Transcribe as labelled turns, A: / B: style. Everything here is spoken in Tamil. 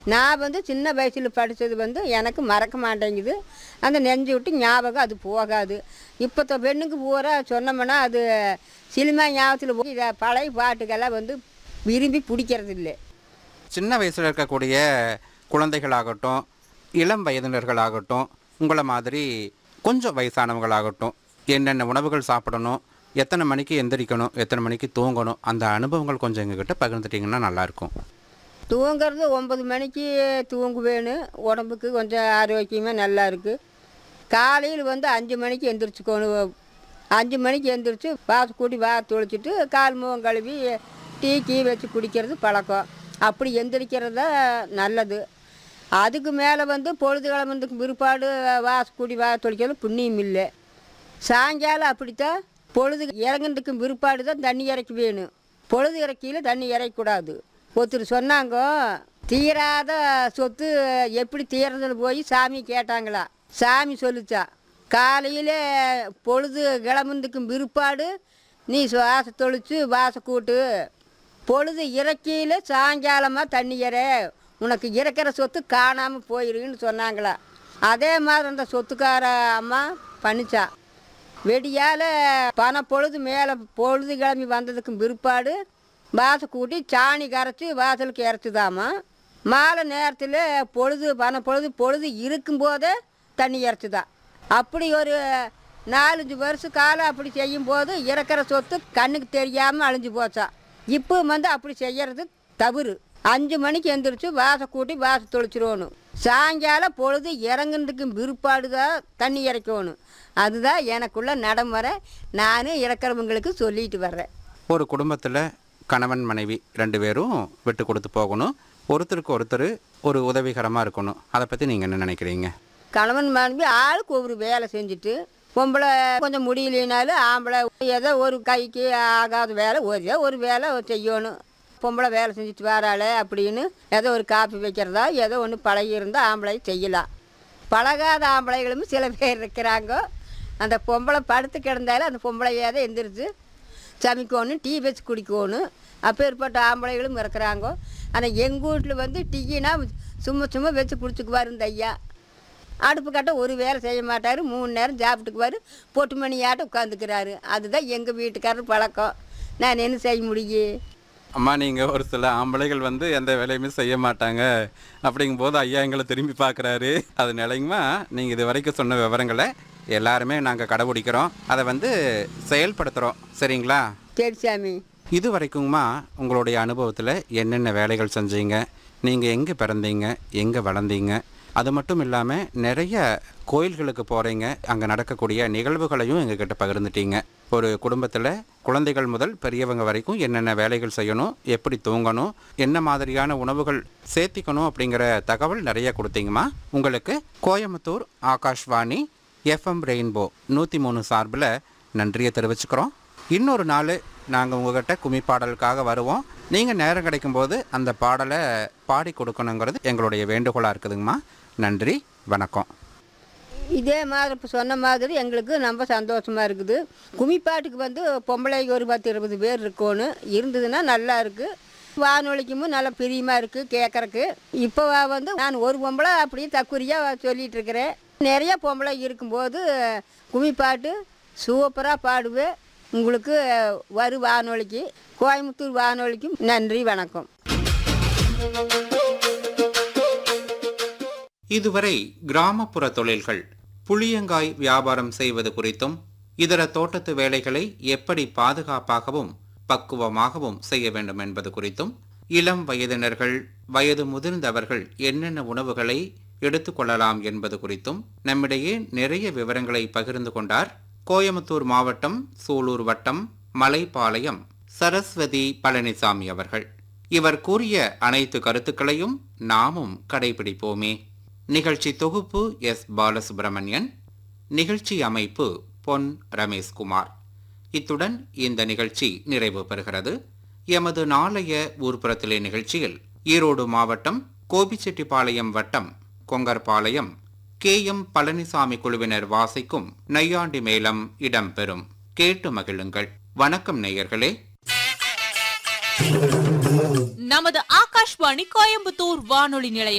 A: நான் வந்து சின்ன வயசில் படித்தது வந்து எனக்கு மறக்க மாட்டேங்குது அந்த நெஞ்சு விட்டு ஞாபகம் அது போகாது இப்போ பெண்ணுக்கு பூரா சொன்னோம்னா அது சினிமா ஞாபகத்தில் போய் இதை பழைய பாட்டுக்கெல்லாம் வந்து விரும்பி பிடிக்கிறது இல்லை
B: சின்ன வயசில் இருக்கக்கூடிய குழந்தைகளாகட்டும் இளம் வயதினர்களாகட்டும் உங்களை மாதிரி கொஞ்சம் வயசானவங்களாகட்டும் என்னென்ன உணவுகள் சாப்பிடணும் எத்தனை மணிக்கு எந்திரிக்கணும் எத்தனை மணிக்கு தூங்கணும் அந்த அனுபவங்கள் கொஞ்சம் எங்ககிட்ட பகிர்ந்துட்டிங்கன்னா நல்லாயிருக்கும்
A: தூங்குறது ஒன்பது மணிக்கு தூங்குவேணும் உடம்புக்கு கொஞ்சம் ஆரோக்கியமாக நல்லா இருக்குது காலையில் வந்து அஞ்சு மணிக்கு எந்திரிச்சுக்கணும் அஞ்சு மணிக்கு எந்திரிச்சு வாசல் கூட்டி வா தொளிச்சிட்டு கால் முகம் கழுவி டீ கீ வச்சு குடிக்கிறது பழக்கம் அப்படி எந்திரிக்கிறது தான் நல்லது அதுக்கு மேலே வந்து பொழுது கிளம்புறதுக்கு பிற்பாடு வாசல் கூட்டி வா தொளிக்கிறது புண்ணியம் இல்லை சாயங்காலம் அப்படித்தான் பொழுது இறங்குறதுக்கு பிற்பாடு தான் தண்ணி இறக்கி வேணும் பொழுது இறக்கியில் தண்ணி இறக்கக்கூடாது ஒருத்தர் சொன்னாங்க தீராத சொத்து எப்படி தீரதுன்னு போய் சாமி கேட்டாங்களா சாமி சொல்லுச்சா காலையில் பொழுது கிளம்புறதுக்கு பிற்பாடு நீ வாச தொளிச்சு வாச கூட்டு பொழுது இறக்கியில் சாயங்காலமாக தண்ணி இற உனக்கு இறக்கிற சொத்து காணாமல் போயிருன்னு சொன்னாங்களா அதே மாதிரி அந்த சொத்துக்கார அம்மா பண்ணிச்சா வெடியால் பண பொழுது மேலே பொழுது கிளம்பி வந்ததுக்கு பிற்பாடு வாசல் கூட்டி சாணி கரைச்சி வாசலுக்கு இறச்சுதாமா மாலை நேரத்தில் பொழுது பண பொழுது பொழுது இருக்கும்போதே தண்ணி இறச்சுதான் அப்படி ஒரு நாலஞ்சு வருஷ காலம் அப்படி செய்யும்போது இறக்குற சொத்து கண்ணுக்கு தெரியாமல் அழிஞ்சு போச்சா இப்போ வந்து அப்படி செய்யறது தவறு அஞ்சு மணிக்கு எந்திரிச்சு வாசை கூட்டி வாசை தொளிச்சிடணும் சாயங்காலம் பொழுது இறங்குறதுக்கு பிற்பாடு தான் தண்ணி இறக்கணும் அதுதான் எனக்குள்ள நடைமுறை நான் இறக்குறவங்களுக்கு சொல்லிட்டு வர்றேன்
B: ஒரு குடும்பத்தில் கணவன் மனைவி ரெண்டு பேரும் விட்டு கொடுத்து போகணும் ஒருத்தருக்கு ஒருத்தர் ஒரு உதவிகரமாக இருக்கணும் அதை பற்றி நீங்கள் என்ன நினைக்கிறீங்க
A: கணவன் மனைவி ஆளுக்கு ஒரு வேலை செஞ்சுட்டு பொம்பளை கொஞ்சம் முடியலைனாலும் ஆம்பளை ஏதோ ஒரு கைக்கு ஆகாத வேலை ஒரே ஒரு வேலை செய்யணும் பொம்பளை வேலை செஞ்சுட்டு வராளே அப்படின்னு ஏதோ ஒரு காப்பி வைக்கிறதா ஏதோ ஒன்று பழகி இருந்தால் ஆம்பளை செய்யலாம் பழகாத ஆம்பளைகளும் சில பேர் இருக்கிறாங்க அந்த பொம்பளை படுத்து கிடந்தாலும் அந்த பொம்பளையாத எந்திரிச்சு சமைக்கணும் டீ வச்சு குடிக்கணும் அப்பேற்பட்ட ஆம்பளைகளும் இருக்கிறாங்க ஆனால் எங்கள் வீட்டில் வந்து டீயினா சும்மா சும்மா வச்சு குடிச்சுக்குவார் இந்த ஐயா அடுப்பு கட்ட ஒரு வேலை செய்ய மாட்டார் மூணு நேரம் சாப்பிட்டுக்குவார் பொட்டு மணியாட்ட உட்காந்துக்கிறாரு அதுதான் எங்கள் வீட்டுக்காரர் பழக்கம் நான் என்ன செய்ய முடியும்
B: அம்மா நீங்கள் ஒரு சில ஆம்பளைகள் வந்து எந்த வேலையுமே செய்ய மாட்டாங்க அப்படிங்கும்போது ஐயா எங்களை திரும்பி பார்க்குறாரு அது நிலையுமா நீங்கள் இது வரைக்கும் சொன்ன விவரங்களை எல்லாருமே நாங்கள் கடைபிடிக்கிறோம் அதை வந்து செயல்படுத்துகிறோம் சரிங்களா
A: சரி சாமி
B: இது வரைக்குமா உங்களுடைய அனுபவத்தில் என்னென்ன வேலைகள் செஞ்சீங்க நீங்கள் எங்கே பிறந்தீங்க எங்கே வளர்ந்தீங்க அது மட்டும் இல்லாமல் நிறைய கோயில்களுக்கு போகிறீங்க அங்கே நடக்கக்கூடிய நிகழ்வுகளையும் எங்ககிட்ட பகிர்ந்துட்டீங்க ஒரு குடும்பத்தில் குழந்தைகள் முதல் பெரியவங்க வரைக்கும் என்னென்ன வேலைகள் செய்யணும் எப்படி தூங்கணும் என்ன மாதிரியான உணவுகள் சேர்த்திக்கணும் அப்படிங்கிற தகவல் நிறைய கொடுத்தீங்கம்மா உங்களுக்கு கோயம்புத்தூர் ஆகாஷ்வாணி எஃப்எம் ரெயின்போ நூற்றி மூணு சார்பில் நன்றியை தெரிவிச்சுக்கிறோம் இன்னொரு நாள் நாங்கள் உங்ககிட்ட கும்மி பாடலுக்காக வருவோம் நீங்கள் நேரம் கிடைக்கும்போது அந்த பாடலை பாடி கொடுக்கணுங்கிறது எங்களுடைய வேண்டுகோளாக இருக்குதுங்கம்மா நன்றி வணக்கம்
A: இதே மாதிரி இப்போ சொன்ன மாதிரி எங்களுக்கு ரொம்ப சந்தோஷமாக இருக்குது கும்மிப்பாட்டுக்கு வந்து பொம்பளைக்கு ஒரு பத்து இருபது பேர் இருக்கணும் இருந்ததுன்னா நல்லா இருக்குது வானொலிக்கும் நல்லா பிரியமாக இருக்குது கேட்குறக்கு இப்போ வந்து நான் ஒரு பொம்பளை அப்படியே தக்குரியாக சொல்லிகிட்டு இருக்கிறேன் நிறைய பொம்பளை இருக்கும்போது கும்மிப்பாட்டு சூப்பராக பாடுவேன் உங்களுக்கு வரு வானொலிக்கு கோயம்புத்தூர் வானொலிக்கும் நன்றி வணக்கம்
B: இதுவரை கிராமப்புற தொழில்கள் புளியங்காய் வியாபாரம் செய்வது குறித்தும் இதர தோட்டத்து வேலைகளை எப்படி பாதுகாப்பாகவும் பக்குவமாகவும் செய்ய வேண்டும் என்பது குறித்தும் இளம் வயதினர்கள் வயது முதிர்ந்தவர்கள் என்னென்ன உணவுகளை எடுத்துக்கொள்ளலாம் என்பது குறித்தும் நம்மிடையே நிறைய விவரங்களை பகிர்ந்து கொண்டார் கோயமுத்தூர் மாவட்டம் சூலூர் வட்டம் மலைப்பாளையம் சரஸ்வதி பழனிசாமி அவர்கள் இவர் கூறிய அனைத்து கருத்துக்களையும் நாமும் கடைபிடிப்போமே நிகழ்ச்சி தொகுப்பு எஸ் பாலசுப்பிரமணியன் நிகழ்ச்சி அமைப்பு பொன் ரமேஷ்குமார் இத்துடன் இந்த நிகழ்ச்சி நிறைவு பெறுகிறது எமது நாளைய ஊர்ப்புறத்திலே நிகழ்ச்சியில் ஈரோடு மாவட்டம் கோபிச்செட்டிப்பாளையம் வட்டம் கொங்கர்பாளையம் கே எம் பழனிசாமி குழுவினர் வாசிக்கும் நையாண்டி மேளம் இடம்பெறும் கேட்டு மகிழுங்கள் வணக்கம் நேயர்களே
C: நமது ஆகாஷ்வாணி கோயம்புத்தூர் வானொலி நிலையம்